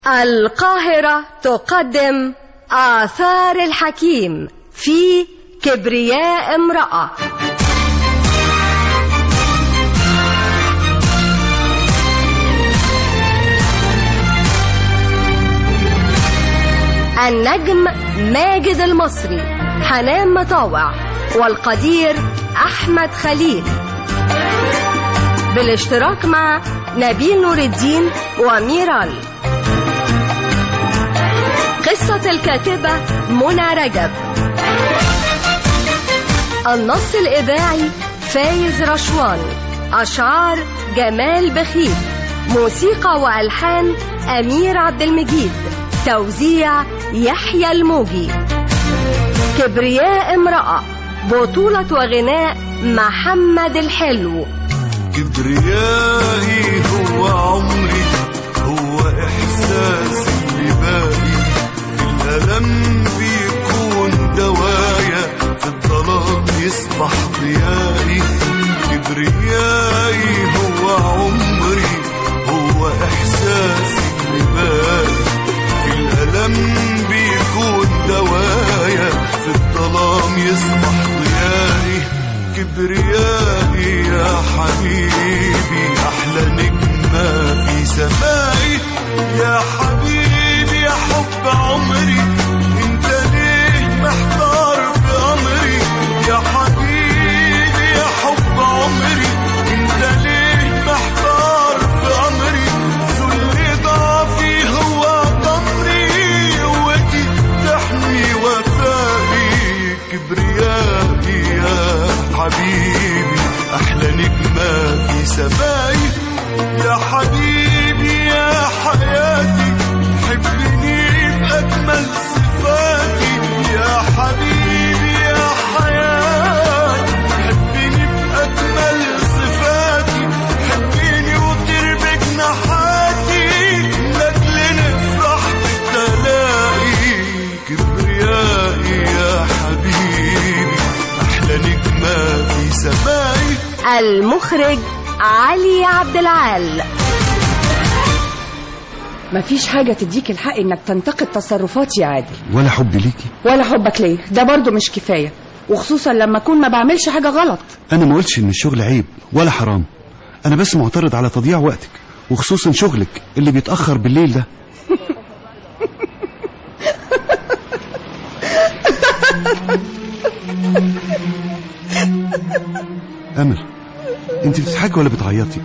القاهرة تقدم آثار الحكيم في كبرياء امرأة النجم ماجد المصري حنان مطاوع والقدير أحمد خليل بالاشتراك مع نبيل نور الدين وميرال قصة الكاتبة منى رجب النص الإذاعي فايز رشوان أشعار جمال بخيت موسيقى وألحان أمير عبد المجيد توزيع يحيى الموجي كبرياء امرأة بطولة وغناء محمد الحلو كبريائي هو عمري هو إحساس اللي باقي في الألم بيكون دوايا في الظلام يصبح ضيائي كبريائي هو عمري هو إحساس اللي باقي في الألم بيكون دوايا في الظلام يصبح ضيائي كبريائي يا حبيبي أحلى نجمة في سمائي يا حبيبي يا حب عمري انت ليه محتار في أمري يا حبيبي يا حب عمري انت ليه محتار في أمري ذل ضعفي هو ضمري قوتي تحمي وفائي كبريائي يا حبيبي أحلى نجمة في سمائي يا حبيبي يا حياتي حبني بأجمل صفاتي يا حبيبي يا حياتي حبني بأجمل صفاتي حبني وطير بجناحاتي لأجل نفرح بالتلاقي كبريائي يا حبيبي أحلى نجمة في سمائي المخرج علي عبد العال مفيش حاجة تديك الحق انك تنتقد تصرفاتي يا عادل ولا حب ليكي ولا حبك ليا ده برضو مش كفاية وخصوصا لما اكون ما بعملش حاجة غلط انا ما قلتش ان الشغل عيب ولا حرام انا بس معترض على تضييع وقتك وخصوصا شغلك اللي بيتاخر بالليل ده امل انت بتضحكي ولا بتعيطي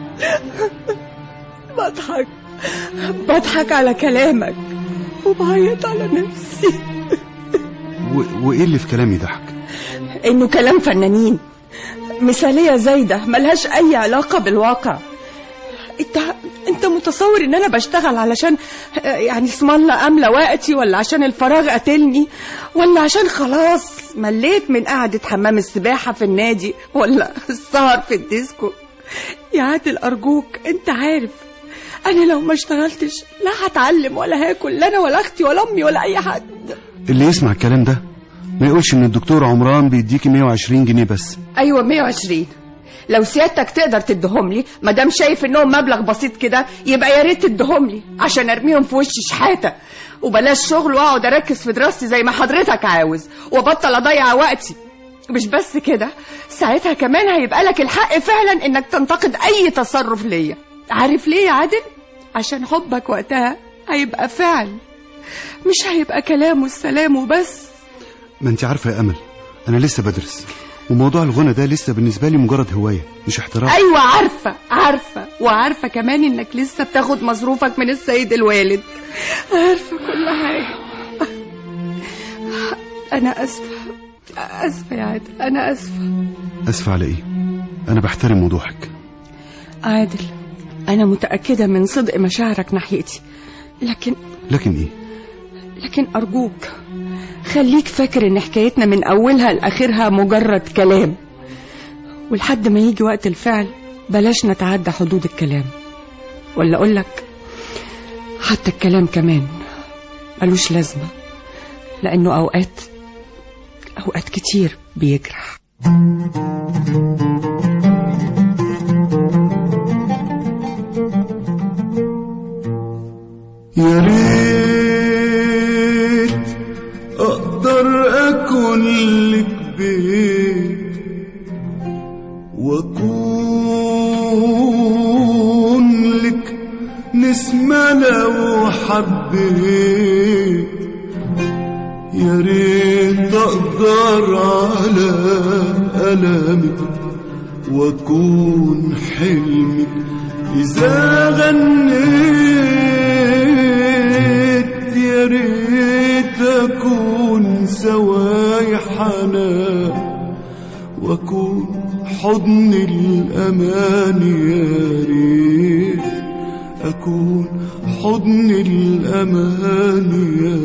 بضحك بضحك على كلامك وبعيط على نفسي و... وايه اللي في كلامي ضحك انه كلام فنانين مثالية زايدة ملهاش اي علاقة بالواقع انت انت متصور ان انا بشتغل علشان آه، يعني اسم الله املى وقتي ولا عشان الفراغ قتلني ولا عشان خلاص مليت من قعدة حمام السباحة في النادي ولا السهر في الديسكو يا عادل ارجوك انت عارف انا لو ما اشتغلتش لا هتعلم ولا هاكل لا انا ولا اختي ولا امي ولا اي حد اللي يسمع الكلام ده ما يقولش ان الدكتور عمران بيديكي 120 جنيه بس ايوه 120 لو سيادتك تقدر تديهم لي ما دام شايف انهم مبلغ بسيط كده يبقى يا ريت تديهم لي عشان ارميهم في وش شحاته وبلاش شغل واقعد اركز في دراستي زي ما حضرتك عاوز وابطل اضيع وقتي مش بس كده ساعتها كمان هيبقى لك الحق فعلا انك تنتقد اي تصرف ليا عارف ليه يا عادل عشان حبك وقتها هيبقى فعل مش هيبقى كلام والسلام وبس ما انت عارفه يا امل انا لسه بدرس وموضوع الغنى ده لسه بالنسبه لي مجرد هوايه مش احتراف ايوه عارفه عارفه وعارفه كمان انك لسه بتاخد مصروفك من السيد الوالد عارفه كل حاجه انا اسفه اسفه يا عادل انا اسفه اسف على ايه انا بحترم وضوحك عادل انا متاكده من صدق مشاعرك ناحيتي لكن لكن ايه لكن ارجوك خليك فاكر ان حكايتنا من اولها لاخرها مجرد كلام ولحد ما يجي وقت الفعل بلاش نتعدى حدود الكلام ولا اقول لك حتى الكلام كمان ملوش لازمه لانه اوقات اوقات كتير بيجرح يا ريت اقدر اكون لك بيت واكون لك نسمة لو حبيت يا ريت اقدر على ألمك واكون حلمك اذا غنيت يا ريت اكون سواي حنان واكون حضن الامان يا ريت اكون حضن الامان يا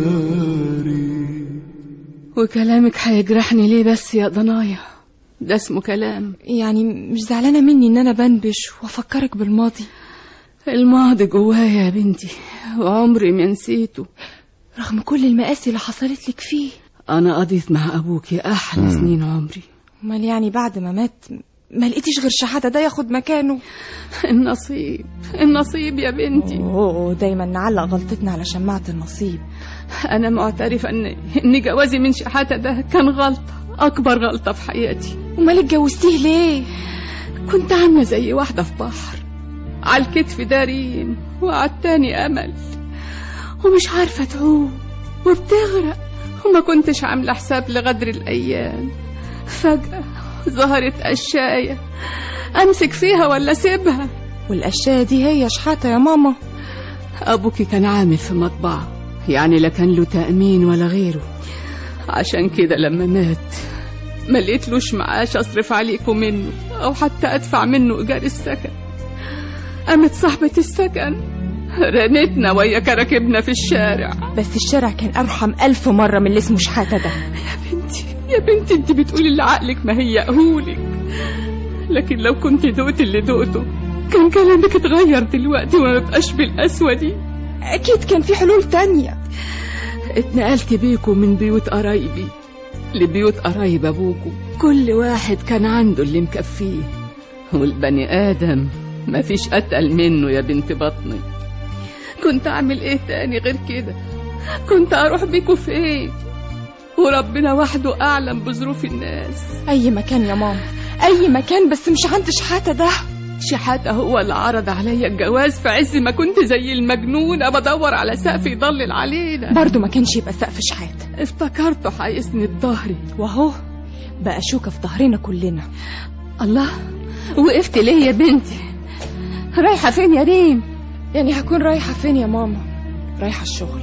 ريت وكلامك هيجرحني ليه بس يا ضنايا ده اسمه كلام يعني مش زعلانة مني إن أنا بنبش وأفكرك بالماضي الماضي جوايا يا بنتي وعمري ما نسيته رغم كل المآسي اللي حصلت لك فيه أنا قضيت مع أبوكي أحلى سنين عمري أمال يعني بعد ما مات ما لقيتيش غير شحاتة ده ياخد مكانه النصيب النصيب يا بنتي أوه دايما نعلق غلطتنا على شماعة النصيب أنا معترفة إن إن جوازي من شحاتة ده كان غلطة أكبر غلطة في حياتي أمال اتجوزتيه ليه؟ كنت عاملة زي واحدة في بحر على الكتف دارين وعلى التاني أمل ومش عارفة تعوم وبتغرق وما كنتش عاملة حساب لغدر الأيام فجأة ظهرت قشاية أمسك فيها ولا أسيبها والأشياء دي هي شحاتة يا ماما أبوكي كان عامل في مطبعة يعني لا كان له تأمين ولا غيره عشان كده لما مات ما لقيتلوش معاش أصرف عليكم منه أو حتى أدفع منه إيجار السكن قامت صاحبة السكن رنتنا ويا كراكبنا في الشارع بس الشارع كان أرحم ألف مرة من اللي اسمه شحاتة ده يا بنتي يا بنتي انت بتقولي اللي عقلك ما هيأهولك لكن لو كنت دقت اللي دقته كان كلامك اتغير دلوقتي وما بقاش بالقسوة دي أكيد كان في حلول تانية اتنقلت بيكم من بيوت قرايبي لبيوت قرايب ابوكم كل واحد كان عنده اللي مكفيه والبني ادم مفيش اتقل منه يا بنت بطني كنت اعمل ايه تاني غير كده كنت اروح بيكوا فين وربنا وحده اعلم بظروف الناس أي مكان يا ماما أي مكان بس مش عند شحاتة ده شحاتة هو اللي عرض عليا الجواز في عز ما كنت زي المجنونة بدور على سقف يضلل علينا برضه ما كانش يبقى سقف شحاتة افتكرته هيسند ظهري وأهو بقى شوكة في ظهرنا كلنا الله وقفت ليه يا بنتي رايحة فين يا ريم يعني هكون رايحة فين يا ماما رايحة الشغل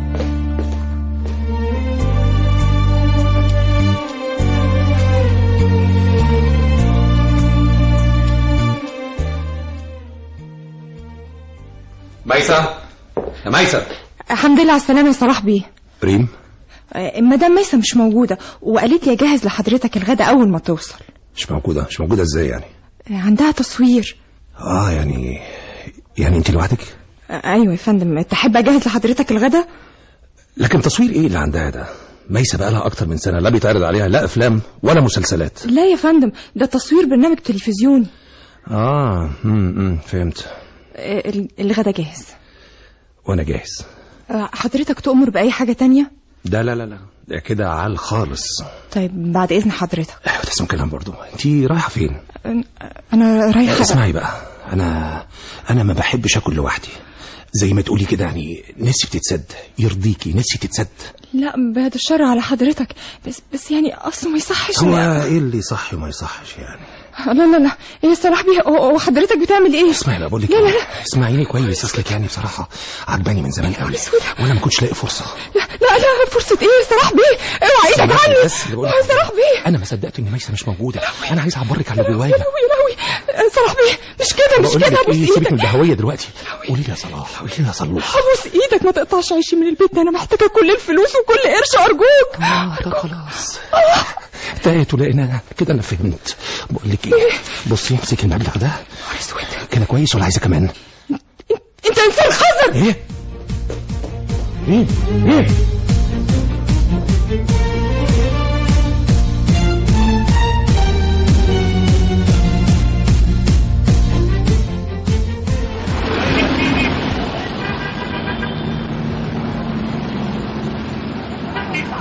ميسة يا ميسة الحمد لله على السلامة يا صلاح بيه ريم آه، مدام ميسة مش موجودة وقالت لي أجهز لحضرتك الغدا أول ما توصل مش موجودة مش موجودة ازاي يعني آه، عندها تصوير اه يعني يعني انت لوحدك آه، أيوة يا فندم تحب أجهز لحضرتك الغدا لكن تصوير ايه اللي عندها ده ميسة بقالها اكتر من سنة لا بيتعرض عليها لا افلام ولا مسلسلات لا يا فندم ده تصوير برنامج تلفزيوني اه امم أمم، فهمت آه، ال- الغدا جاهز وانا جاهز آه، حضرتك تؤمر بأي حاجة تانية ده لا لا لا ده كده عال خالص طيب بعد إذن حضرتك ايوه ده اسم كلام برضو انت رايحة فين آه، أنا رايحة اسمعي بقى انا انا ما بحبش اكل لوحدي زي ما تقولي كده يعني نفسي بتتسد يرضيكي نفسي تتسد لا بعد الشر على حضرتك بس بس يعني أصله ما يصحش هو لا ايه اللي صح وما يصحش يعني لا لا لا إيه صلاح بيه هو- هو حضرتك بتعمل إيه اسمعي بقى بقول لك لا لا لا اسمعيني كويس اصلك يعني بصراحه عجباني من زمان قوي وانا ما كنتش لاقي فرصه لا لا لا فرصة ايه صلاح بيه اوعى ايدك سامحني عني بس اللي بقولك. صلاح بيه انا ما صدقت ان ميسه مش موجوده انا عايز اعبرك على اللي جوايا يا لهوي يا لهوي صلاح بيه مش كده مش بقول كده لك ابوس ايه سيبك من ايدك البهويه دلوقتي قولي لي يا صلاح قولي لي يا صلوح ابوس ايدك ما تقطعش عيشي من البيت ده انا محتاجه كل الفلوس وكل قرش ارجوك اه طب خلاص تاهت ولقينا كده انا فهمت بقول لك ايه بصي امسكي المبلغ ده كده كويس ولا عايزه كمان انت انسان خزن ايه ايه ايه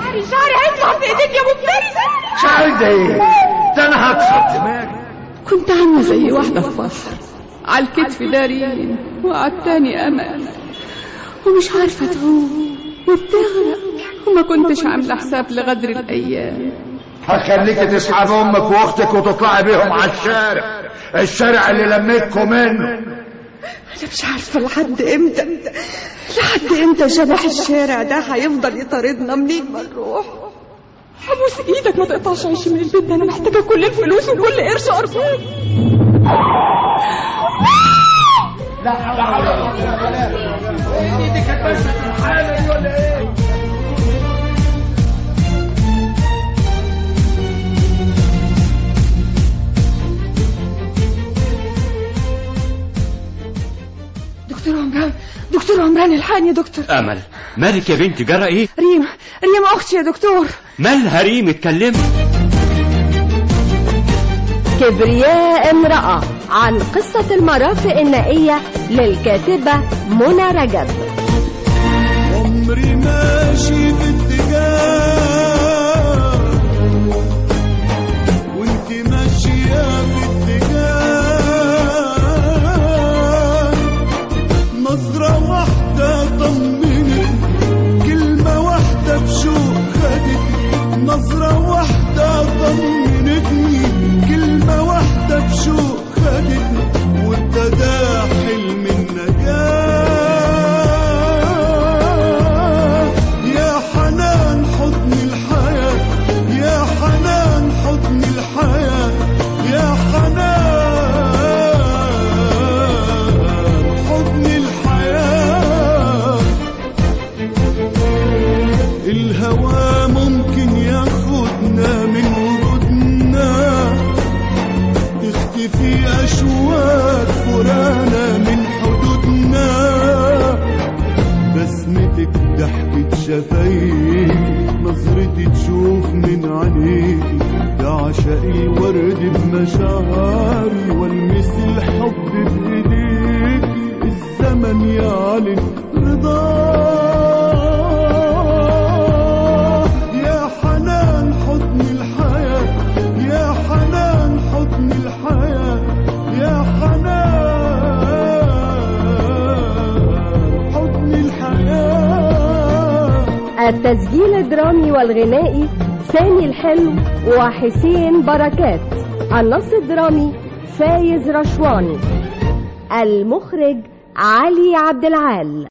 شعري شعري هيطلع في ايديك يا مفترس شعرك ده ايه؟ ده انا هكسر دماغي كنت عاملة زي واحدة في بحر على الكتف دارين وعلى التاني أمل ومش عارفة تعوم وبتغرق وما كنتش عاملة حساب لغدر الأيام هخليك تسحب امك واختك وتطلعي بيهم على الشارع الشارع اللي لميتكم منه انا مش عارفه لحد امتى لحد امتى شبح الشارع ده هيفضل يطاردنا منين ما نروح ابوس ايدك ما تقطعش عيشي من البيت ده انا محتاجه كل الفلوس وكل قرش ارجوك دكتور عمران دكتور عمران الحقني يا دكتور امل مالك يا بنتي جرى ايه ريم ريم اختي يا دكتور مالها ريم اتكلمي كبرياء امرأة عن قصة المرافق النائية للكاتبة منى رجب عمري ماشي في اتجاه وانت ماشية في اتجاه نظرة واحدة طمنتني كلمة واحدة بشوق خدتني نظرة واحدة طمنتني كلمة واحدة بشوق خدتني وابتدى حلم النجاة يا حنان حضن الحياة يا حنان حضن الحياة يا حنان حضن الحياة الهوى ممكن ياخدنا من وجودنا تختفي أشواك فرانا من حدودنا بسمتك ضحكة شفايفي نظرتي تشوف من عينيكي يا عشاق الورد بمشاعري والمس الحب بايديكي الزمن يعلن رضاه يا حنان حضن الحياة يا حنان حضن الحياة يا حنان حضن الحياة التسجيل الدرامي والغنائي سامي الحلو وحسين بركات النص الدرامي فايز رشواني المخرج علي عبد العال